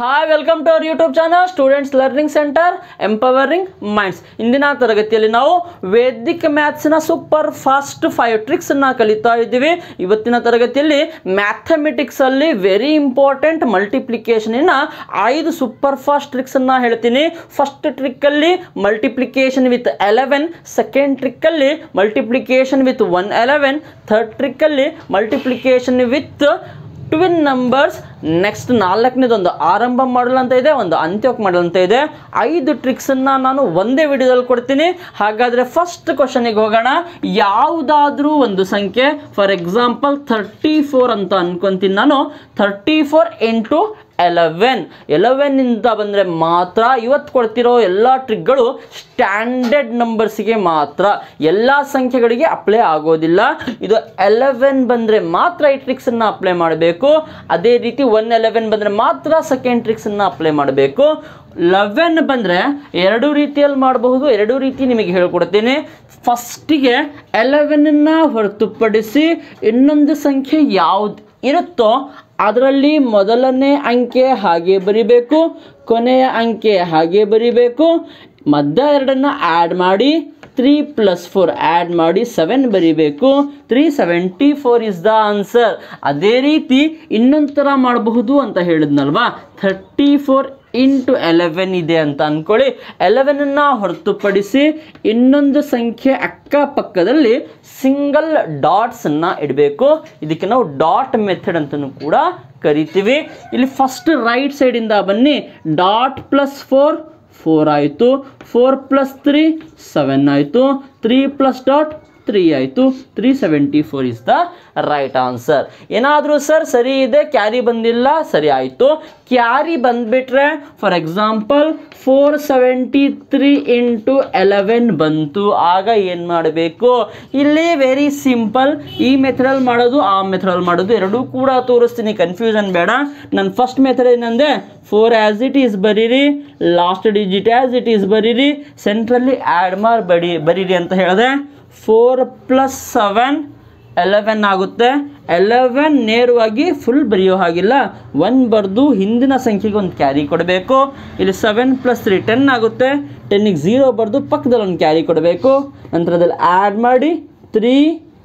hi welcome to our YouTube channel students learning centre empowering minds ಇಂದಿನ ತರಗತಿಯಲ್ಲಿ ನಾವು Vedic ಮ್ಯಾಥ್ಸ್ನ ಸೂಪರ್ ಫಾಸ್ಟ್ ಫೈವ್ ಟ್ರಿಕ್ಸನ್ನು ಕಲಿತಾ ಇದ್ದೀವಿ ಇವತ್ತಿನ ತರಗತಿಯಲ್ಲಿ ಮ್ಯಾಥಮೆಟಿಕ್ಸಲ್ಲಿ ವೆರಿ ಇಂಪಾರ್ಟೆಂಟ್ ಮಲ್ಟಿಪ್ಲಿಕೇಶನಿನ ಐದು ಸೂಪರ್ ಫಾಸ್ಟ್ ಟ್ರಿಕ್ಸನ್ನು ಹೇಳ್ತೀನಿ ಫಸ್ಟ್ ಟ್ರಿಕ್ಕಲ್ಲಿ ಮಲ್ಟಿಪ್ಲಿಕೇಶನ್ ವಿತ್ ಎಲೆವೆನ್ ಸೆಕೆಂಡ್ ಟ್ರಿಕ್ಕಲ್ಲಿ multiplication with one eleven third ಟ್ರಿಕ್ಕಲ್ಲಿ multiplication with twin numbers next ನಾಲ್ಕನೇದೊಂದು ಆರಂಭ ಮಾಡಲ್ ಅಂತ ಇದೆ ಒಂದು ಅಂತ್ಯೋಕ್ ಮಾಡಲ್ ಅಂತ ಇದೆ ಐದು ಟ್ರಿಕ್ಸನ್ನು ನಾನು ಒಂದೇ ವಿಡಿಯೋದಲ್ಲಿ ಕೊಡ್ತೀನಿ ಹಾಗಾದರೆ ಫಸ್ಟ್ ಕ್ವಶನಿಗೆ ಹೋಗೋಣ ಯಾವುದಾದ್ರೂ ಒಂದು ಸಂಖ್ಯೆ ಫಾರ್ ಎಕ್ಸಾಂಪಲ್ ಥರ್ಟಿ ಫೋರ್ ಅಂತ ಅನ್ಕೊಂತೀನಿ ನಾನು ಥರ್ಟಿ ಫೋರ್ ಇಂಟು ಎಲೆವೆನ್ ಎಲೆವೆನ್ನಿಂದ ಬಂದರೆ ಮಾತ್ರ ಇವತ್ತು ಕೊಡ್ತಿರೋ ಎಲ್ಲ ಟ್ರಿಕ್ಗಳು ಸ್ಟ್ಯಾಂಡರ್ಡ್ ನಂಬರ್ಸಿಗೆ ಮಾತ್ರ ಎಲ್ಲ ಸಂಖ್ಯೆಗಳಿಗೆ ಅಪ್ಲೈ ಆಗೋದಿಲ್ಲ ಇದು ಎಲೆವೆನ್ ಬಂದರೆ ಮಾತ್ರ ಈ ಟ್ರಿಕ್ಸನ್ನು ಅಪ್ಲೈ ಮಾಡಬೇಕು ಅದೇ ರೀತಿ ಒನ್ ಎಲೆವೆನ್ ಬಂದರೆ ಮಾತ್ರ ಸೆಕೆಂಡ್ ಟ್ರಿಕ್ಸನ್ನು ಅಪ್ಲೈ ಮಾಡಬೇಕು ಲೆವೆನ್ ಬಂದರೆ ಎರಡು ರೀತಿಯಲ್ಲಿ ಮಾಡಬಹುದು ಎರಡು ರೀತಿ ನಿಮಗೆ ಹೇಳ್ಕೊಡ್ತೀನಿ ಫಸ್ಟಿಗೆ ಎಲೆವೆನನ್ನು ಹೊರತುಪಡಿಸಿ ಇನ್ನೊಂದು ಸಂಖ್ಯೆ ಯಾವ್ದು ಇರುತ್ತೋ ಅದರಲ್ಲಿ ಮೊದಲನೇ ಅಂಕೆ ಹಾಗೆ ಬರಿಬೇಕು ಕೊನೆಯ ಅಂಕೆ ಹಾಗೆ ಬರಿಬೇಕು ಮಧ್ಯ ಎರಡನ್ನು ಆ್ಯಡ್ ಮಾಡಿ ತ್ರೀ ಪ್ಲಸ್ ಫೋರ್ ಆ್ಯಡ್ ಮಾಡಿ ಸೆವೆನ್ ಬರಿಬೇಕು three seventy four is the answer ಅದೇ ರೀತಿ ಇನ್ನೊಂದು ಥರ ಮಾಡಬಹುದು ಅಂತ ಹೇಳಿದ್ನಲ್ವಾ ಥರ್ಟಿ ಫೋರ್ ಇಂಟು ಎಲೆವೆನ್ ಇದೆ ಅಂತ ಅಂದ್ಕೊಳ್ಳಿ ಎಲೆವೆನನ್ನು ಹೊರತುಪಡಿಸಿ ಇನ್ನೊಂದು ಸಂಖ್ಯೆ ಅಕ್ಕಪಕ್ಕದಲ್ಲಿ ಸಿಂಗಲ್ ಡಾಟ್ಸನ್ನು ಇಡಬೇಕು ಇದಕ್ಕೆ ನಾವು ಡಾಟ್ ಮೆಥಡ್ ಅಂತಲೂ ಕೂಡ ಕರಿತೀವಿ ಇಲ್ಲಿ ಫಸ್ಟ್ ರೈಟ್ ಸೈಡಿಂದ ಬನ್ನಿ ಡಾಟ್ ಪ್ಲಸ್ ಫೋರ್ ಫೋರ್ ಆಯಿತು ಫೋರ್ ಪ್ಲಸ್ ತ್ರೀ ಸೆವೆನ್ ಆಯಿತು ತ್ರೀ ಪ್ಲಸ್ ಡಾಟ್ ತ್ರೀ ಆಯಿತು three seventy four is the right answer ಏನಾದರೂ ಸರ್ ಸರಿ ಇದೆ ಕ್ಯಾರಿ ಬಂದಿಲ್ಲ ಸರಿ ಆಯಿತು ಕ್ಯಾರಿ ಬಂದುಬಿಟ್ರೆ for example four seventy three into eleven ಬಂತು ಆಗ ಏನು ಮಾಡಬೇಕು ಇಲ್ಲಿ ವೆರಿ ಸಿಂಪಲ್ ಈ ಮೆಥಡಲ್ಲಿ ಮಾಡೋದು ಆ ಮೆಥಡಲ್ಲಿ ಮಾಡೋದು ಎರಡೂ ಕೂಡ ತೋರಿಸ್ತೀನಿ ಕನ್ಫ್ಯೂಷನ್ ಬೇಡ ನನ್ನ ಫಸ್ಟ್ ಮೆಥಡ್ ಏನಂದೆ ಫೋರ್ ಆ್ಯಸ್ ಇಟ್ ಈಸ್ ಬರೀರಿ last digit as it is ಬರೀರಿ ಸೆಂಟ್ರಲ್ಲಿ ಆ್ಯಡ್ ಮಾಡಿ ಬಡಿ ಬರೀರಿ ಅಂತ ಹೇಳಿದೆ ಫೋರ್ ಪ್ಲಸ್ ಸೆವೆನ್ ಎಲೆವೆನ್ ಆಗುತ್ತೆ ಎಲೆವೆನ್ ನೇರವಾಗಿ ಫುಲ್ ಬರೆಯೋ ಹಾಗಿಲ್ಲ ಒನ್ ಬರೆದು ಹಿಂದಿನ ಸಂಖ್ಯೆಗೆ ಒಂದು ಕ್ಯಾರಿ ಕೊಡಬೇಕು ಇಲ್ಲಿ ಸೆವೆನ್ ಪ್ಲಸ್ ತ್ರೀ ಟೆನ್ ಆಗುತ್ತೆ ಟೆನ್ನಿಗೆ ಝೀರೋ ಬರೆದು ಪಕ್ಕದಲ್ಲಿ ಒಂದು ಕ್ಯಾರಿ ಕೊಡಬೇಕು ನಂತರದಲ್ಲಿ ಆ್ಯಡ್ ಮಾಡಿ three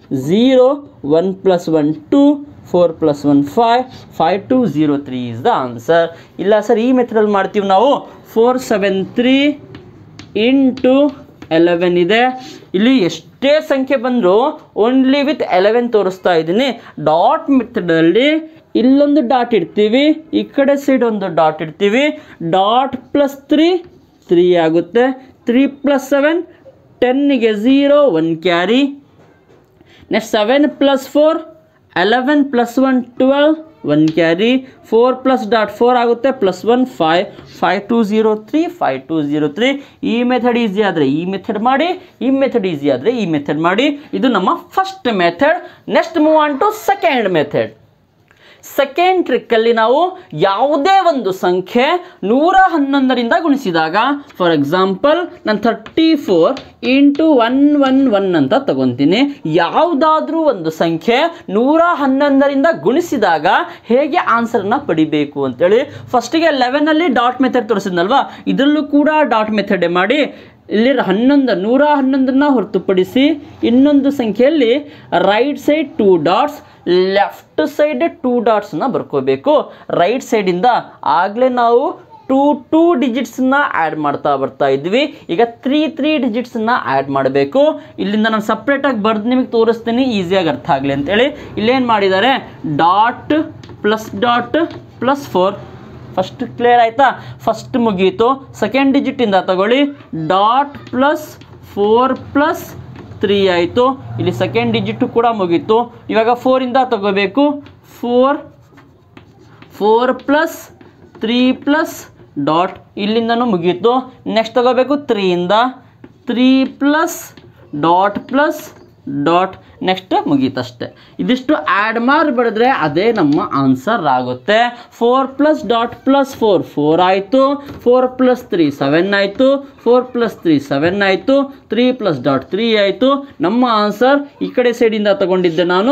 zero one plus one two four plus one five five two zero three is the answer ಇಲ್ಲ ಸರ್ ಈ ಮೆಥಡಲ್ಲಿ ಮಾಡ್ತೀವಿ ನಾವು four seven three into eleven ಇದೆ ಇಲ್ಲಿ ಎಷ್ಟೇ ಸಂಖ್ಯೆ ಬಂದರೂ ಓನ್ಲಿ ವಿತ್ ಎಲೆವೆನ್ ತೋರಿಸ್ತಾ ಇದ್ದೀನಿ ಡಾಟ್ ಮೆಥಡಲ್ಲಿ ಇಲ್ಲೊಂದು ಡಾಟ್ ಇಡ್ತೀವಿ ಈ ಕಡೆ ಸೈಡ್ ಒಂದು ಡಾಟ್ ಇಡ್ತೀವಿ ಡಾಟ್ ಪ್ಲಸ್ ತ್ರೀ ತ್ರೀ ಆಗುತ್ತೆ ತ್ರೀ ಪ್ಲಸ್ ಸೆವೆನ್ ಟೆನ್ನಿಗೆ zero one carry next seven plus four eleven plus one twelve one carry four plus dot four ಆಗುತ್ತೆ plus one five five two zero three five two zero three ಈ method easy ಆದರೆ ಈ method ಮಾಡಿ ಈ method easy ಆದರೆ ಈ method ಮಾಡಿ ಇದು ನಮ್ಮ first method next move on to second method second ಟ್ರಿಕ್ಕಲ್ಲಿ ನಾವು ಯಾವುದೇ ಒಂದು ಸಂಖ್ಯೆ ನೂರ ಹನ್ನೊಂದರಿಂದ ಗುಣಿಸಿದಾಗ ಫಾರ್ ಎಕ್ಸಾಂಪಲ್ ನಾನು thirty four into one one one ಅಂತ ತಗೊತೀನಿ ಯಾವುದಾದ್ರೂ ಒಂದು ಸಂಖ್ಯೆ ನೂರ ಹನ್ನೊಂದರಿಂದ ಗುಣಿಸಿದಾಗ ಹೇಗೆ ಆನ್ಸರ್ನ ಪಡಿಬೇಕು ಅಂತೇಳಿ ಫಸ್ಟಿಗೆ ಲೆವೆನಲ್ಲಿ ಡಾಟ್ ಮೆಥಡ್ ತೋರಿಸಿದ್ನಲ್ವಾ ಇದರಲ್ಲೂ ಕೂಡ ಡಾಟ್ ಮೆಥಡೇ ಮಾಡಿ ಇಲ್ಲಿ ಹನ್ನೊಂದು ನೂರ ಹನ್ನೊಂದನ್ನು ಹೊರತುಪಡಿಸಿ ಇನ್ನೊಂದು ಸಂಖ್ಯೆಯಲ್ಲಿ right side two dots left side two ಡಾಟ್ಸನ್ನ ಬರ್ಕೋಬೇಕು ರೈಟ್ ಸೈಡಿಂದ ಆಗಲೇ ನಾವು ಟೂ ಟೂ ಡಿಜಿಟ್ಸನ್ನ ಆ್ಯಡ್ ಮಾಡ್ತಾ ಬರ್ತಾ ಇದ್ವಿ ಈಗ ತ್ರೀ ತ್ರೀ ಡಿಜಿಟ್ಸನ್ನ ಆ್ಯಡ್ ಮಾಡಬೇಕು ಇಲ್ಲಿಂದ ನಾನು ಸಪ್ರೇಟಾಗಿ ಬರೆದು ನಿಮಗೆ ತೋರಿಸ್ತೀನಿ ಈಸಿಯಾಗಿ ಅರ್ಥ ಆಗಲಿ ಅಂತೇಳಿ ಇಲ್ಲೇನು ಮಾಡಿದ್ದಾರೆ dot plus dot plus four first clear ಆಯಿತಾ ಫಸ್ಟ್ ಮುಗೀತು ಸೆಕೆಂಡ್ ಡಿಜಿಟಿಂದ ತಗೊಳ್ಳಿ dot plus four plus three ಆಯಿತು ಇಲ್ಲಿ ಸೆಕೆಂಡ್ ಡಿಜಿಟು ಕೂಡ ಮುಗೀತು ಇವಾಗ ಫೋರಿಂದ ತಗೋಬೇಕು four four plus three plus dot ಇಲ್ಲಿಂದನೂ ಮುಗೀತು ನೆಕ್ಸ್ಟ್ ತಗೋಬೇಕು ತ್ರೀಯಿಂದ three plus dot plus dot next ಮುಗೀತಷ್ಟೆ ಇದಿಷ್ಟು ಆ್ಯಡ್ ಮಾಡಿ ಬರೆದ್ರೆ ಅದೇ ನಮ್ಮ ಆನ್ಸರ್ ಆಗುತ್ತೆ four plus dot plus four four ಆಯಿತು ಫೋರ್ ಪ್ಲಸ್ ತ್ರೀ ಸೆವೆನ್ ಆಯಿತು ಫೋರ್ ಪ್ಲಸ್ ತ್ರೀ ಸೆವೆನ್ ಆಯಿತು ತ್ರೀ ಪ್ಲಸ್ ಡಾಟ್ ತ್ರೀ ಆಯಿತು ನಮ್ಮ ಆನ್ಸರ್ ಈ ಕಡೆ ಸೈಡಿಂದ ತಗೊಂಡಿದ್ದೆ ನಾನು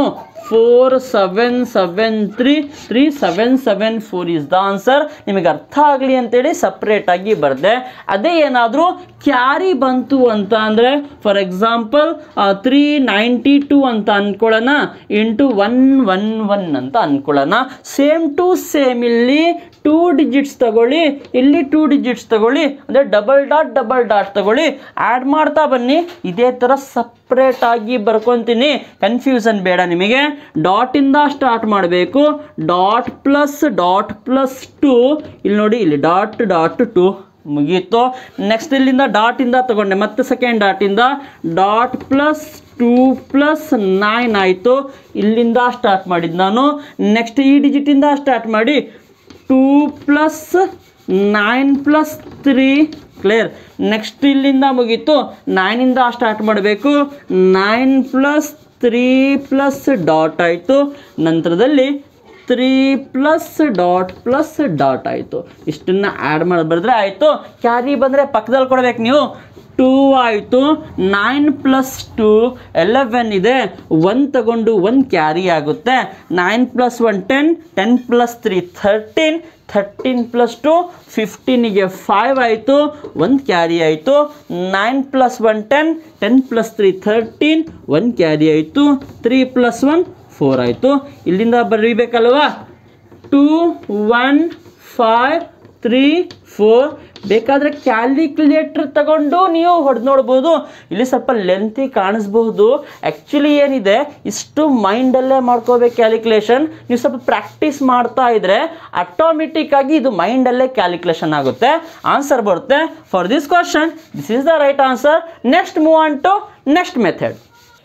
four seven seven three three seven seven four is the answer ನಿಮಗೆ ಅರ್ಥ ಆಗಲಿ ಅಂತೇಳಿ ಸಪ್ರೇಟಾಗಿ ಬರೆದೆ ಅದೇ ಏನಾದರೂ ಕ್ಯಾರಿ ಬಂತು ಅಂತ ಅಂದರೆ for example three ninety two ಅಂತ ಅಂದ್ಕೊಳ್ಳೋಣ ಇಂಟು ಒನ್ ಒನ್ ಒನ್ ಅಂತ ಅಂದ್ಕೊಳ್ಳೋಣ ಸೇಮ್ ಟು ಸೇಮ್ ಇಲ್ಲಿ ಟೂ ಡಿಜಿಟ್ಸ್ ತಗೊಳ್ಳಿ ಇಲ್ಲಿ ಟೂ ಡಿಜಿಟ್ಸ್ ತಗೊಳ್ಳಿ ಅಂದರೆ ಡಬಲ್ ಡಾಟ್ ಡಬಲ್ ಡಾಟ್ ತಗೊಳ್ಳಿ ಆ್ಯಡ್ ಮಾಡ್ತಾ ಬನ್ನಿ ಇದೇ ಥರ ಸಪ್ರೇಟ್ ಆಗಿ ಬರ್ಕೊತೀನಿ ಕನ್ಫ್ಯೂಷನ್ ಬೇಡ ನಿಮಗೆ ಡಾಟಿಂದ ಸ್ಟಾರ್ಟ್ ಮಾಡಬೇಕು dot plus dot plus two ಇಲ್ಲಿ ನೋಡಿ ಇಲ್ಲಿ ಡಾಟ್ ಡಾಟ್ ಟು ಮುಗೀತು ನೆಕ್ಸ್ಟ್ ಇಲ್ಲಿಂದ ಡಾಟಿಂದ ತಗೊಂಡೆ ಮತ್ತೆ ಸೆಕೆಂಡ್ ಡಾಟಿಂದ dot plus two plus nine ಆಯಿತು ಇಲ್ಲಿಂದ ಸ್ಟಾರ್ಟ್ ಮಾಡಿದ್ದು ನಾನು ನೆಕ್ಸ್ಟ್ ಈ ಡಿಜಿಟಿಂದ ಸ್ಟಾರ್ಟ್ ಮಾಡಿ two plus nine plus three clear next ಇಲ್ಲಿಂದ ಮುಗೀತು ನೈನಿಂದ ಸ್ಟಾರ್ಟ್ ಮಾಡಬೇಕು nine plus three plus dot ಆಯಿತು ನಂತರದಲ್ಲಿ three plus dot plus dot ಆಯಿತು ಇಷ್ಟನ್ನು ಆ್ಯಡ್ ಮಾಡಿ ಬರೆದ್ರೆ ಆಯಿತು ಕ್ಯಾರಿ ಬಂದರೆ ಪಕ್ಕದಲ್ಲಿ ಕೊಡ್ಬೇಕು ನೀವು ಟೂ ಆಯಿತು ನೈನ್ ಪ್ಲಸ್ ಟು ಎಲೆವೆನ್ ಇದೆ ಒನ್ ತಗೊಂಡು ಒನ್ ಕ್ಯಾರಿ ಆಗುತ್ತೆ nine plus one ten ten plus three thirteen thirteen plus two ಫಿಫ್ಟೀನಿಗೆ ಫೈವ್ ಆಯಿತು ಒಂದು ಕ್ಯಾರಿ ಆಯಿತು nine plus one ten ten plus three thirteen one carry ಆಯಿತು three plus one four ಆಯಿತು ಇಲ್ಲಿಂದ ಬರೀಬೇಕಲ್ವಾ two one five three four ಬೇಕಾದರೆ calculator ತಗೊಂಡು ನೀವು ಹೊಡೆದು ನೋಡ್ಬೋದು ಇಲ್ಲಿ ಸ್ವಲ್ಪ ಲೆಂತಿ ಕಾಣಿಸ್ಬಹುದು ಆ್ಯಕ್ಚುಲಿ ಏನಿದೆ ಇಷ್ಟು ಮೈಂಡಲ್ಲೇ ಮಾಡ್ಕೋಬೇಕು ಕ್ಯಾಲ್ಕುಲೇಷನ್ ನೀವು ಸ್ವಲ್ಪ ಪ್ರಾಕ್ಟೀಸ್ ಮಾಡ್ತಾ ಇದ್ರೆ ಆಟೋಮೆಟಿಕ್ ಆಗಿ ಇದು ಮೈಂಡಲ್ಲೇ ಕ್ಯಾಲ್ಕುಲೇಷನ್ ಆಗುತ್ತೆ ಆನ್ಸರ್ ಬರುತ್ತೆ for this question this is the right answer next move on to next method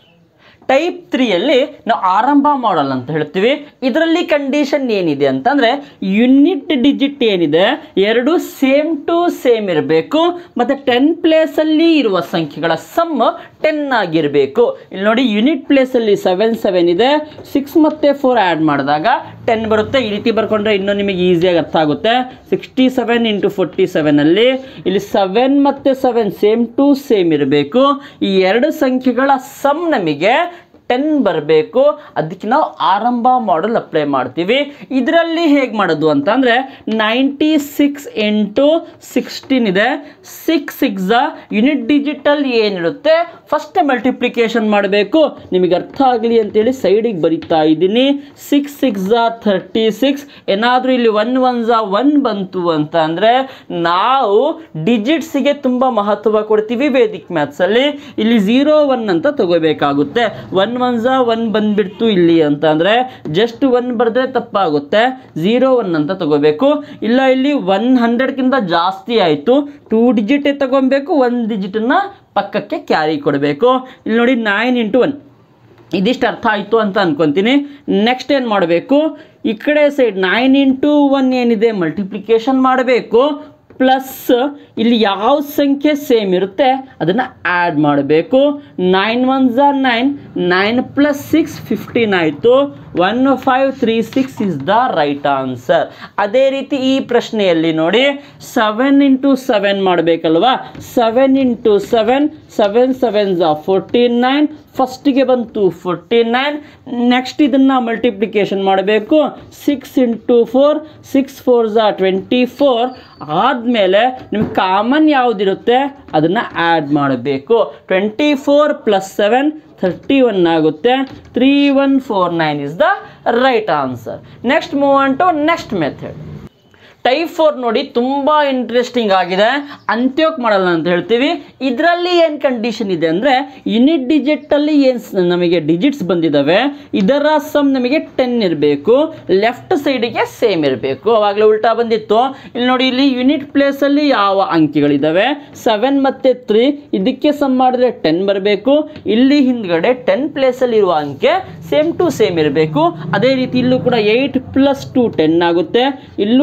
type ತ್ರೀಯಲ್ಲಿ ನಾವು ಆರಂಭ ಮಾಡಲ್ ಅಂತ ಹೇಳ್ತೀವಿ ಇದರಲ್ಲಿ ಕಂಡೀಷನ್ ಏನಿದೆ ಅಂತಂದರೆ ಯೂನಿಟ್ ಡಿಜಿಟ್ ಏನಿದೆ ಎರಡು ಸೇಮ್ ಟು ಸೇಮ್ ಇರಬೇಕು ಮತ್ತು ಟೆನ್ ಪ್ಲೇಸಲ್ಲಿ ಇರುವ ಸಂಖ್ಯೆಗಳ ಸಮ್ ಟೆನ್ ಆಗಿರಬೇಕು ಇಲ್ಲಿ ನೋಡಿ ಯೂನಿಟ್ ಪ್ಲೇಸಲ್ಲಿ ಸೆವೆನ್ ಸೆವೆನ್ ಇದೆ ಸಿಕ್ಸ್ ಮತ್ತು ಫೋರ್ ಆ್ಯಡ್ ಮಾಡಿದಾಗ ಟೆನ್ ಬರುತ್ತೆ ಈ ರೀತಿ ಬರ್ಕೊಂಡ್ರೆ ಇನ್ನೂ ನಿಮಗೆ ಈಸಿಯಾಗಿ ಅರ್ಥ ಆಗುತ್ತೆ ಸಿಕ್ಸ್ಟಿ ಸೆವೆನ್ ಇಂಟು ಫೋರ್ಟಿ ಸೆವೆನಲ್ಲಿ ಇಲ್ಲಿ ಸೆವೆನ್ ಮತ್ತು ಸೆವೆನ್ ಸೇಮ್ ಟು ಸೇಮ್ ಇರಬೇಕು ಈ ಎರಡು ಸಂಖ್ಯೆಗಳ ಸಮ್ ನಮಗೆ ಟೆನ್ ಬರಬೇಕು ಅದಕ್ಕೆ ನಾವು ಆರಂಭ ಮಾಡಲ್ ಅಪ್ಲೈ ಮಾಡ್ತೀವಿ ಇದರಲ್ಲಿ ಹೇಗೆ ಮಾಡೋದು ಅಂತಂದರೆ ನೈಂಟಿ ಸಿಕ್ಸ್ ಇಂಟು ಸಿಕ್ಸ್ಟೀನ್ ಇದೆ ಸಿಕ್ಸ್ ಸಿಕ್ಸ್ ಯೂನಿಟ್ ಡಿಜಿಟಲ್ ಏನಿರುತ್ತೆ ಫಸ್ಟ್ ಮಲ್ಟಿಪ್ಲಿಕೇಶನ್ ಮಾಡಬೇಕು ನಿಮಗೆ ಅರ್ಥ ಆಗಲಿ ಅಂತೇಳಿ ಸೈಡಿಗೆ ಬರಿತಾ ಇದ್ದೀನಿ ಸಿಕ್ಸ್ ಸಿಕ್ಸ್ ಥರ್ಟಿ ಸಿಕ್ಸ್ ಏನಾದರೂ ಇಲ್ಲಿ ಒನ್ ಒನ್ ಝಾ ಒನ್ ಬಂತು ಅಂತ ಅಂದರೆ ನಾವು ಡಿಜಿಟ್ಸಿಗೆ ತುಂಬ ಮಹತ್ವ ಕೊಡ್ತೀವಿ ವೇದಿಕ್ ಮ್ಯಾಥ್ಸಲ್ಲಿ ಇಲ್ಲಿ ಝೀರೋ ಒನ್ ಅಂತ ತಗೋಬೇಕಾಗುತ್ತೆ ಒನ್ ಒನ್ ಝಾ ಒನ್ ಬಂದ್ಬಿಡ್ತು ಇಲ್ಲಿ ಅಂತ ಅಂದರೆ ಜಸ್ಟ್ ಒನ್ ಬರೆದ್ರೆ ತಪ್ಪಾಗುತ್ತೆ ಝೀರೋ ಒನ್ ಅಂತ ತಗೋಬೇಕು ಇಲ್ಲ ಇಲ್ಲಿ ಒನ್ ಹಂಡ್ರೆಡ್ಗಿಂತ ಜಾಸ್ತಿ ಆಯಿತು ಟೂ ಡಿಜಿಟೇ ತಗೊಬೇಕು ಒನ್ ಡಿಜಿಟನ್ನು ಪಕ್ಕಕ್ಕೆ ಕ್ಯಾರಿ ಕೊಡಬೇಕು ಇಲ್ಲಿ ನೋಡಿ ನೈನ್ ಇಂಟು ಒನ್ ಇದಿಷ್ಟು ಅರ್ಥ ಆಯಿತು ಅಂತ ಅನ್ಕೊತೀನಿ ನೆಕ್ಸ್ಟ್ ಏನು ಮಾಡಬೇಕು ಈ ಕಡೆ ಸೈಡ್ ನೈನ್ ಇಂಟು ಒನ್ ಏನಿದೆ ಮಲ್ಟಿಪ್ಲಿಕೇಶನ್ ಮಾಡಬೇಕು ಪ್ಲಸ್ ಇಲ್ಲಿ ಯಾವ ಸಂಖ್ಯೆ ಸೇಮ್ ಇರುತ್ತೆ ಅದನ್ನು ಆ್ಯಡ್ ಮಾಡಬೇಕು ನೈನ್ ಒನ್ ಝಾ nine nine plus six fifteen ಆಯಿತು one five three six is the right answer ಅದೇ ರೀತಿ ಈ ಪ್ರಶ್ನೆಯಲ್ಲಿ ನೋಡಿ ಸೆವೆನ್ ಇಂಟು ಸೆವೆನ್ ಮಾಡಬೇಕಲ್ವಾ seven into seven seven seven ಝಾ ಫೋರ್ಟೀನ್ ನೈನ್ ಫಸ್ಟಿಗೆ ಬಂತು ಫೋರ್ಟಿ ನೈನ್ ನೆಕ್ಸ್ಟ್ ಇದನ್ನು ಮಲ್ಟಿಪ್ಲಿಕೇಶನ್ ಮಾಡಬೇಕು six into four six four ಝಾ ಟ್ವೆಂಟಿ ಫೋರ್ ಆದಮೇಲೆ ನಿಮ್ಗೆ ಕಾಮನ್ ಯಾವುದಿರುತ್ತೆ ಅದನ್ನು ಆ್ಯಡ್ ಮಾಡಬೇಕು twenty four plus seven thirty one ಆಗುತ್ತೆ three one four nine is the right answer next move on to next method type four ನೋಡಿ ತುಂಬ interesting ಆಗಿದೆ ಅಂತ್ಯೋಕ್ ಮಾಡಲ್ಲ ಅಂತ ಹೇಳ್ತೀವಿ ಇದರಲ್ಲಿ ಏನು ಕಂಡೀಷನ್ ಇದೆ ಅಂದರೆ ಯೂನಿಟ್ ಡಿಜಿಟಲ್ಲಿ ಏನು ನಮಗೆ ಡಿಜಿಟ್ಸ್ ಬಂದಿದ್ದಾವೆ ಇದರ ಸಮ್ ನಮಗೆ ಟೆನ್ ಇರಬೇಕು ಲೆಫ್ಟ್ ಸೈಡಿಗೆ ಸೇಮ್ ಇರಬೇಕು ಅವಾಗಲೇ ಉಲ್ಟಾ ಬಂದಿತ್ತು ಇಲ್ಲಿ ನೋಡಿ ಇಲ್ಲಿ ಯೂನಿಟ್ ಪ್ಲೇಸಲ್ಲಿ ಯಾವ ಅಂಕಿಗಳಿದ್ದಾವೆ ಸೆವೆನ್ ಮತ್ತು ತ್ರೀ ಇದಕ್ಕೆ ಸಮ್ ಮಾಡಿದ್ರೆ ಟೆನ್ ಬರಬೇಕು ಇಲ್ಲಿ ಹಿಂದ್ಗಡೆ ಟೆನ್ ಪ್ಲೇಸಲ್ಲಿ ಇರುವ ಅಂಕೆ ಸೇಮ್ ಟು ಸೇಮ್ ಇರಬೇಕು ಅದೇ ರೀತಿ ಇಲ್ಲೂ ಕೂಡ ಏಯ್ಟ್ ಪ್ಲಸ್ ಟು ಟೆನ್ ಆಗುತ್ತೆ ಇಲ್ಲೂ ಟೆನ್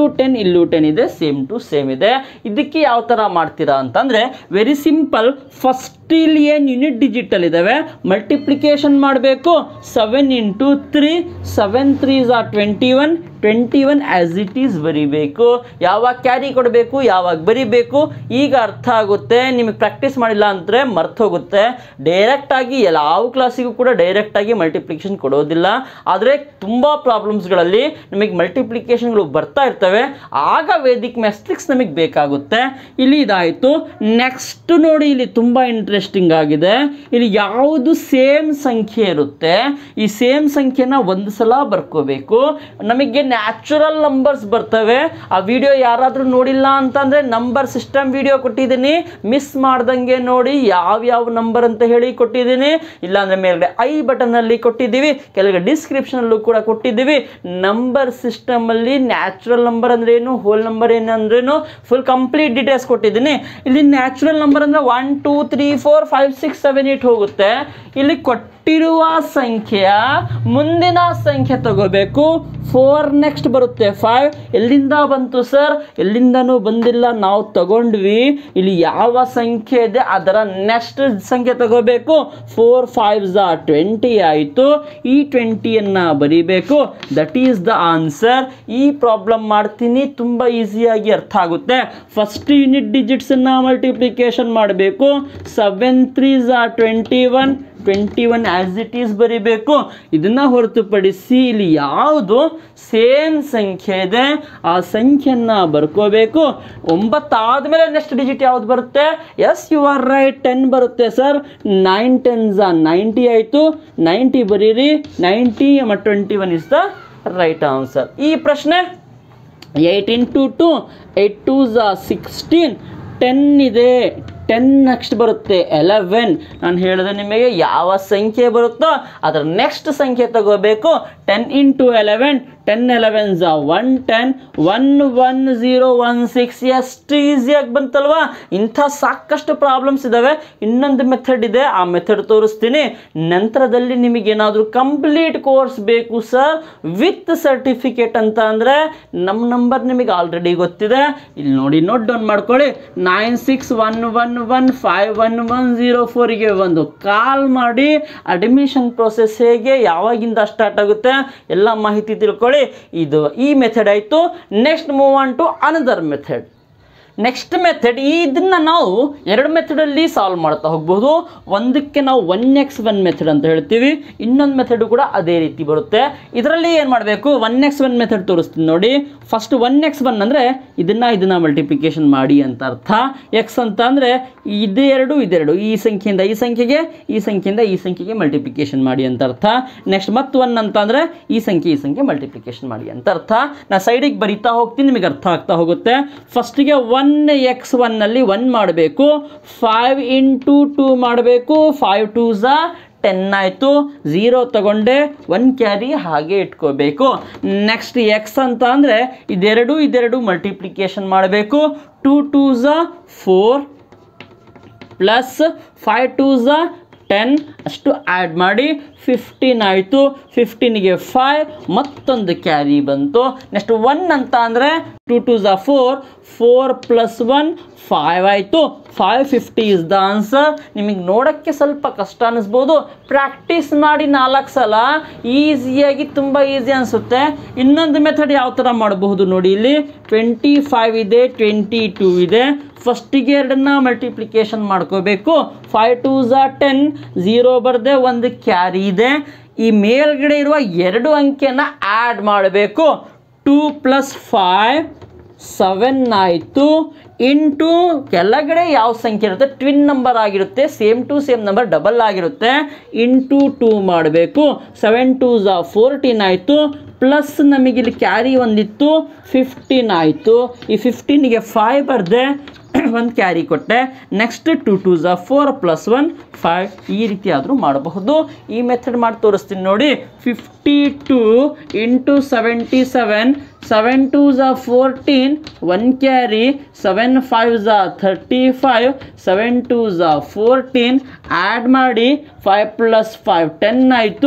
ಇಲ್ಲೂ ಟೆನ್ ಇದೆ ಸೇಮ್ ಟು ಸೇಮ್ ಇದೆ ಇದಕ್ಕೆ ಯಾವ ಥರ ಮಾಡ್ತೀರಾ ಅಂತಂದರೆ ವೆರಿ ಸಿಂಪಲ್ ಫಸ್ಟ್ ಇಲ್ಲಿ ಏನು ಯೂನಿಟ್ ಡಿಜಿಟಲ್ ಇದ್ದಾವೆ ಮಲ್ಟಿಪ್ಲಿಕೇಶನ್ ಮಾಡಬೇಕು seven into three seven threes are twenty one twenty one as it is ಬರಿಬೇಕು ಯಾವಾಗ ಕ್ಯಾರಿ ಕೊಡಬೇಕು ಯಾವಾಗ ಬರಿಬೇಕು ಈಗ ಅರ್ಥ ಆಗುತ್ತೆ ನಿಮಗೆ ಪ್ರಾಕ್ಟೀಸ್ ಮಾಡಿಲ್ಲ ಅಂದರೆ ಮರ್ತೋಗುತ್ತೆ ಡೈರೆಕ್ಟಾಗಿ ಯಾವ ಕ್ಲಾಸಿಗೂ ಕೂಡ ಡೈರೆಕ್ಟಾಗಿ ಮಲ್ಟಿಪ್ಲಿಕೇಶನ್ ಕೊಡೋದಿಲ್ಲ ಆದರೆ ತುಂಬ ಪ್ರಾಬ್ಲಮ್ಸ್ಗಳಲ್ಲಿ ನಮಗೆ ಮಲ್ಟಿಪ್ಲಿಕೇಶನ್ಗಳು ಬರ್ತಾ ಇರ್ತವೆ ಆಗ ವೇದಿಕ್ ಮ್ಯಾಸ್ಟ್ರಿಕ್ಸ್ ನಮಗೆ ಬೇಕಾಗುತ್ತೆ ಇಲ್ಲಿ ಇದಾಯಿತು ನೆಕ್ಸ್ಟ್ ನೋಡಿ ಇಲ್ಲಿ ತುಂಬ ಇಂಟ್ರೆಸ್ಟಿಂಗ್ ಆಗಿದೆ ಇಲ್ಲಿ ಯಾವುದು ಸೇಮ್ ಸಂಖ್ಯೆ ಇರುತ್ತೆ ಈ ಸೇಮ್ ಸಂಖ್ಯೆನ ಒಂದು ಸಲ ಬರ್ಕೋಬೇಕು ನಮಗೆ ನ್ಯಾಚುರಲ್ ನಂಬರ್ಸ್ ಬರ್ತವೆ ಆ ವಿಡಿಯೋ ಯಾರಾದರೂ ನೋಡಿಲ್ಲ ಅಂತಂದರೆ ನಂಬರ್ ಸಿಸ್ಟಮ್ ವಿಡಿಯೋ ಕೊಟ್ಟಿದ್ದೀನಿ ಮಿಸ್ ಮಾಡ್ದಂಗೆ ನೋಡಿ ಯಾವ ಯಾವ ನಂಬರ್ ಅಂತ ಹೇಳಿ ಕೊಟ್ಟಿದ್ದೀನಿ ಇಲ್ಲಾಂದರೆ ಮೇಲ್ಗಡೆ ಐ ಬಟನಲ್ಲಿ ಕೊಟ್ಟಿದ್ದೀವಿ ಕೆಳಗಡೆ ಡಿಸ್ಕ್ರಿಪ್ಷನಲ್ಲೂ ಕೂಡ ಕೊಟ್ಟಿದ್ದೀವಿ ನಂಬರ್ ಸಿಸ್ಟಮಲ್ಲಿ ನ್ಯಾಚುರಲ್ ನಂಬರ್ ಅಂದ್ರೆ ಏನು ಹೋಲ್ ನಂಬರ್ ಏನು ಅಂದ್ರೇನು ಫುಲ್ ಕಂಪ್ಲೀಟ್ ಡೀಟೇಲ್ಸ್ ಕೊಟ್ಟಿದ್ದೀನಿ ಇಲ್ಲಿ ನ್ಯಾಚುರಲ್ ನಂಬರ್ ಅಂದರೆ one two three four five six seven eight ಹೋಗುತ್ತೆ ಇಲ್ಲಿ ಕೊಟ್ಟಿರುವ ಸಂಖ್ಯೆಯ ಮುಂದಿನ ಸಂಖ್ಯೆ ತಗೋಬೇಕು ಫೋರ್ ನೆಕ್ಸ್ಟ್ ಬರುತ್ತೆ ಫೈವ್ ಎಲ್ಲಿಂದ ಬಂತು ಸರ್ ಎಲ್ಲಿಂದನೂ ಬಂದಿಲ್ಲ ನಾವು ತಗೊಂಡ್ವಿ ಇಲ್ಲಿ ಯಾವ ಸಂಖ್ಯೆ ಇದೆ ಅದರ ನೆಕ್ಸ್ಟ್ ಸಂಖ್ಯೆ ತಗೋಬೇಕು ಫೋರ್ ಫೈವ್ ಝಾ ಟ್ವೆಂಟಿ ಆಯಿತು ಈ ಟ್ವೆಂಟಿಯನ್ನು ಬರಿಬೇಕು ದಟ್ ಈಸ್ ದ ಆನ್ಸರ್ ಈ ಪ್ರಾಬ್ಲಮ್ ಮಾಡ್ತೀನಿ ತುಂಬ ಈಸಿಯಾಗಿ ಅರ್ಥ ಆಗುತ್ತೆ ಫಸ್ಟ್ ಯೂನಿಟ್ ಡಿಜಿಟ್ಸನ್ನು ಮಲ್ಟಿಪ್ಲಿಕೇಶನ್ ಮಾಡಬೇಕು ಸೆವೆನ್ ತ್ರೀ ಝಾ twenty one twenty one as it is ಬರಿಬೇಕು ಇದನ್ನು ಹೊರತುಪಡಿಸಿ ಇಲ್ಲಿ ಯಾವುದು ಸೇಮ್ ಸಂಖ್ಯೆ ಇದೆ ಆ ಸಂಖ್ಯೆಯನ್ನು ಬರ್ಕೋಬೇಕು ಒಂಬತ್ತಾದಮೇಲೆ ನೆಕ್ಸ್ಟ್ ಡಿಜಿಟ್ ಯಾವ್ದು ಬರುತ್ತೆ yes you are right ten ಬರುತ್ತೆ ಸರ್ ನೈನ್ ಟೆನ್ ಝಾ ನೈಂಟಿ ಆಯಿತು ನೈಂಟಿ ಬರೀರಿ ನೈಂಟಿ ಮತ್ತು twenty one is the right answer ಈ ಪ್ರಶ್ನೆ eight into two eight two ಝಾ ಸಿಕ್ಸ್ಟೀನ್ ಟೆನ್ ಇದೆ ಟೆನ್ ನೆಕ್ಸ್ಟ್ ಬರುತ್ತೆ ಎಲೆವೆನ್ ನಾನು ಹೇಳಿದೆ ನಿಮಗೆ ಯಾವ ಸಂಖ್ಯೆ ಬರುತ್ತೋ ಅದರ ನೆಕ್ಸ್ಟ್ ಸಂಖ್ಯೆ ತಗೋಬೇಕು ten into eleven ten eleven ಝಾ one ten one one zero one six ಎಷ್ಟು ಈಸಿಯಾಗಿ ಬಂತಲ್ವಾ ಇಂಥ ಸಾಕಷ್ಟು ಪ್ರಾಬ್ಲಮ್ಸ್ ಇದ್ದಾವೆ ಇನ್ನೊಂದು ಮೆಥಡ್ ಇದೆ ಆ ಮೆಥಡ್ ತೋರಿಸ್ತೀನಿ ನಂತರದಲ್ಲಿ ನಿಮಗೇನಾದರೂ ಕಂಪ್ಲೀಟ್ ಕೋರ್ಸ್ ಬೇಕು ಸರ್ ವಿತ್ ಸರ್ಟಿಫಿಕೇಟ್ ಅಂತ ಅಂದರೆ ನಮ್ಮ ನಂಬರ್ ನಿಮಗೆ ಆಲ್ರೆಡಿ ಗೊತ್ತಿದೆ ಇಲ್ಲಿ ನೋಡಿ ನೋಟ್ ಡೌನ್ ಮಾಡ್ಕೊಳ್ಳಿ nine six one one one five one one zero ಫೋರಿಗೆ ಒಂದು ಕಾಲ್ ಮಾಡಿ ಅಡ್ಮಿಷನ್ ಪ್ರೊಸೆಸ್ ಹೇಗೆ ಯಾವಾಗಿಂದ ಸ್ಟಾರ್ಟ್ ಆಗುತ್ತೆ ಎಲ್ಲ ಮಾಹಿತಿ ತಿಳ್ಕೊಳ್ಳಿ ಇದು ಈ ಮೆಥಡ್ ಆಯಿತು next move on to another method next method ಇದನ್ನು ನಾವು ಎರಡು ಮೆಥಡಲ್ಲಿ ಸಾಲ್ವ್ ಮಾಡ್ತಾ ಹೋಗ್ಬೋದು ಒಂದಕ್ಕೆ ನಾವು ಒನ್ ಎಕ್ಸ್ ಒನ್ ಮೆಥಡ್ ಅಂತ ಹೇಳ್ತೀವಿ ಇನ್ನೊಂದು ಮೆಥಡು ಕೂಡ ಅದೇ ರೀತಿ ಬರುತ್ತೆ ಇದರಲ್ಲಿ ಏನು ಮಾಡಬೇಕು ಒನ್ ಎಕ್ಸ್ ಒನ್ ಮೆಥಡ್ ತೋರಿಸ್ತೀನಿ ನೋಡಿ ಫಸ್ಟ್ ಒನ್ ಎಕ್ಸ್ ಒನ್ ಅಂದರೆ ಇದನ್ನು ಇದನ್ನು ಮಲ್ಟಿಪ್ಲಿಕೇಶನ್ ಮಾಡಿ ಅಂತ ಅರ್ಥ ಎಕ್ಸ್ ಅಂತ ಅಂದರೆ ಇದೆರಡು ಇದೆರಡು ಈ ಸಂಖ್ಯೆಯಿಂದ ಈ ಸಂಖ್ಯೆಗೆ ಈ ಸಂಖ್ಯೆಯಿಂದ ಈ ಸಂಖ್ಯೆಗೆ ಮಲ್ಟಿಪ್ಲಿಕೇಶನ್ ಮಾಡಿ ಅಂತ ಅರ್ಥ ನೆಕ್ಸ್ಟ್ ಮತ್ತೆ ಒನ್ ಅಂತ ಅಂದರೆ ಈ ಸಂಖ್ಯೆ ಈ ಸಂಖ್ಯೆ ಮಲ್ಟಿಪ್ಲಿಕೇಶನ್ ಮಾಡಿ ಅಂತ ಅರ್ಥ ನಾನು ಸೈಡಿಗೆ ಬರಿತಾ ಹೋಗ್ತೀನಿ ನಿಮಗೆ ಅರ್ಥ ಆಗ್ತಾ ಹೋಗುತ್ತೆ ಫಸ್ಟಿಗೆ ಒನ್ ಎಕ್ಸ್ ಒನ್ನಲ್ಲಿ ಒನ್ ಮಾಡಬೇಕು ಫೈವ್ ಇಂಟು ಟೂ ಮಾಡಬೇಕು ಫೈವ್ ಟೂ ಝಾ ಟೆನ್ ಆಯಿತು ಝೀರೋ ತಗೊಂಡೆ ಒನ್ ಕ್ಯಾರಿ ಹಾಗೆ ಇಟ್ಕೋಬೇಕು ನೆಕ್ಸ್ಟ್ ಎಕ್ಸ್ ಅಂತ ಅಂದರೆ ಇದೆರಡು ಇದೆರಡು ಮಲ್ಟಿಪ್ಲಿಕೇಶನ್ ಮಾಡಬೇಕು ಟೂ ಟೂ ಝಾ ಫೋರ್ ಪ್ಲಸ್ ಫೈವ್ ಟೂ ಝಾ ಟೆನ್ ಅಷ್ಟು ಆ್ಯಡ್ ಮಾಡಿ ಫಿಫ್ಟೀನ್ ಆಯಿತು ಫಿಫ್ಟೀನಿಗೆ ಫೈವ್ ಮತ್ತೊಂದು ಕ್ಯಾರಿ ಬಂತು ನೆಕ್ಸ್ಟ್ ಒನ್ ಅಂತ ಅಂದರೆ ಟು ಟು ಝ four four plus one five ಆಯಿತು five fifty is the answer ನಿಮಗೆ ನೋಡೋಕ್ಕೆ ಸ್ವಲ್ಪ ಕಷ್ಟ ಅನ್ನಿಸ್ಬೋದು ಪ್ರಾಕ್ಟೀಸ್ ಮಾಡಿ ನಾಲ್ಕು ಸಲ ಈಸಿಯಾಗಿ ತುಂಬ ಈಸಿ ಅನಿಸುತ್ತೆ ಇನ್ನೊಂದು ಮೆಥಡ್ ಯಾವ ಥರ ಮಾಡಬಹುದು ನೋಡಿ ಇಲ್ಲಿ ಟ್ವೆಂಟಿ ಫೈವ್ ಇದೆ ಟ್ವೆಂಟಿ ಟೂ ಇದೆ ಫಸ್ಟಿಗೆ ಎರಡನ್ನ ಮಲ್ಟಿಪ್ಲಿಕೇಶನ್ ಮಾಡ್ಕೋಬೇಕು ಫೈವ್ ಟೂ ಝಾ ಟೆನ್ ಝೀರೋ ಬರದೆ ಒಂದು ಕ್ಯಾರಿ ಇದೆ ಈ ಮೇಲ್ಗಡೆ ಇರುವ ಎರಡು ಅಂಕೆನ ಆ್ಯಡ್ ಮಾಡಬೇಕು ಟೂ ಪ್ಲಸ್ ಫೈವ್ ಸೆವೆನ್ ಆಯಿತು ಇಂಟು ಕೆಳಗಡೆ ಯಾವ ಸಂಖ್ಯೆ ಇರುತ್ತೆ ಟ್ವಿನ್ ನಂಬರ್ ಆಗಿರುತ್ತೆ same to same number double ಆಗಿರುತ್ತೆ ಇಂಟು ಟೂ ಮಾಡಬೇಕು ಸೆವೆನ್ ಟೂ ಝಾ ಫೋರ್ಟೀನ್ ಆಯಿತು ಪ್ಲಸ್ ನಮಗಿಲ್ಲಿ ಕ್ಯಾರಿ ಒಂದಿತ್ತು ಫಿಫ್ಟೀನ್ ಆಯಿತು ಈ ಫಿಫ್ಟೀನಿಗೆ ಫೈವ್ ಬರದೆ ಒಂದು ಕ್ಯಾರಿ ಕೊಟ್ಟೆ ನೆಕ್ಸ್ಟ್ ಟು ಟೂ ಝಾ ಫೋರ್ ಪ್ಲಸ್ ಒನ್ ಫೈವ್ ಈ ರೀತಿ ಆದರೂ ಮಾಡಬಹುದು ಈ ಮೆಥಡ್ ಮಾಡಿ ತೋರಿಸ್ತೀನಿ ನೋಡಿ fifty two into seventy seven seven two ಝಾ fourteen one carry seven five ಝಾ ಥರ್ಟಿ ಫೈವ್ ಸೆವೆನ್ ಟೂ ಝಾ ಫೋರ್ಟೀನ್ ಆ್ಯಡ್ ಮಾಡಿ ಫೈವ್ ಪ್ಲಸ್ ಫೈವ್ ಟೆನ್ ಆಯಿತು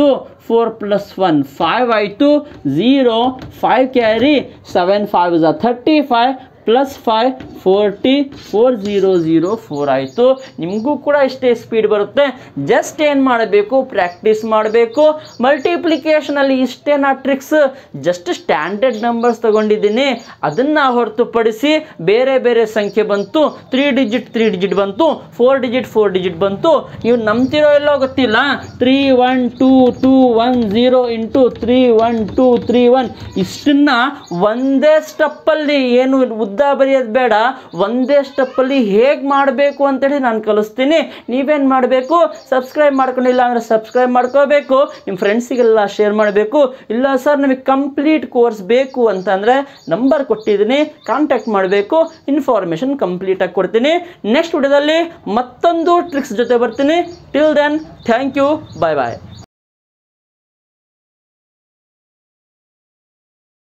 ಫೋರ್ ಪ್ಲಸ್ ಒನ್ ಫೈವ್ ಆಯಿತು zero five carry seven five is thirty five plus five forty four zero zero four ಆಯಿತು ನಿಮಗೂ ಕೂಡ ಇಷ್ಟೇ speed ಬರುತ್ತೆ ಜಸ್ಟ್ ಏನು ಮಾಡಬೇಕು ಪ್ರಾಕ್ಟೀಸ್ ಮಾಡಬೇಕು ಮಲ್ಟಿಪ್ಲಿಕೇಶನಲ್ಲಿ ಇಷ್ಟೇ ನಾ ಟ್ರಿಕ್ಸ್ ಜಸ್ಟ್ ಸ್ಟ್ಯಾಂಡರ್ಡ್ ನಂಬರ್ಸ್ ತಗೊಂಡಿದ್ದೀನಿ ಅದನ್ನು ಹೊರತುಪಡಿಸಿ ಬೇರೆ ಬೇರೆ ಸಂಖ್ಯೆ ಬಂತು ತ್ರೀ ಡಿಜಿಟ್ ತ್ರೀ ಡಿಜಿಟ್ ಬಂತು ಫೋರ್ ಡಿಜಿಟ್ ಫೋರ್ ಡಿಜಿಟ್ ಬಂತು ನೀವು ನಂಬ್ತಿರೋ ಎಲ್ಲೋ ಗೊತ್ತಿಲ್ಲ three one two two one zero into three one two three one ಇಷ್ಟನ್ನ ಒಂದೇ ಸ್ಟೆಪ್ಪಲ್ಲಿ ಏನು ಉದ್ದ ಬರೆಯೋದು ಬೇಡ ಒಂದೇ ಸ್ಟೆಪ್ಪಲ್ಲಿ ಹೇಗೆ ಮಾಡಬೇಕು ಅಂತೇಳಿ ನಾನು ಕಲಿಸ್ತೀನಿ ನೀವೇನು ಮಾಡಬೇಕು ಸಬ್ಸ್ಕ್ರೈಬ್ ಮಾಡ್ಕೊಂಡಿಲ್ಲ ಅಂದರೆ ಸಬ್ಸ್ಕ್ರೈಬ್ ಮಾಡ್ಕೋಬೇಕು ನಿಮ್ಮ ಫ್ರೆಂಡ್ಸಿಗೆಲ್ಲ ಶೇರ್ ಮಾಡಬೇಕು ಇಲ್ಲ ಸರ್ ನಮಗೆ ಕಂಪ್ಲೀಟ್ ಕೋರ್ಸ್ ಬೇಕು ಅಂತಂದರೆ ನಂಬರ್ ಕೊಟ್ಟಿದ್ದೀನಿ ಕಾಂಟ್ಯಾಕ್ಟ್ ಮಾಡಬೇಕು ಇನ್ಫಾರ್ಮೇಷನ್ ಕಂಪ್ಲೀಟಾಗಿ ಕೊಡ್ತೀನಿ ನೆಕ್ಸ್ಟ್ ವಿಡಿಯೋದಲ್ಲಿ ಮತ್ತೊಂದು ಟ್ರಿಕ್ಸ್ ಜೊತೆ ಬರ್ತೀನಿ till then thank you bye bye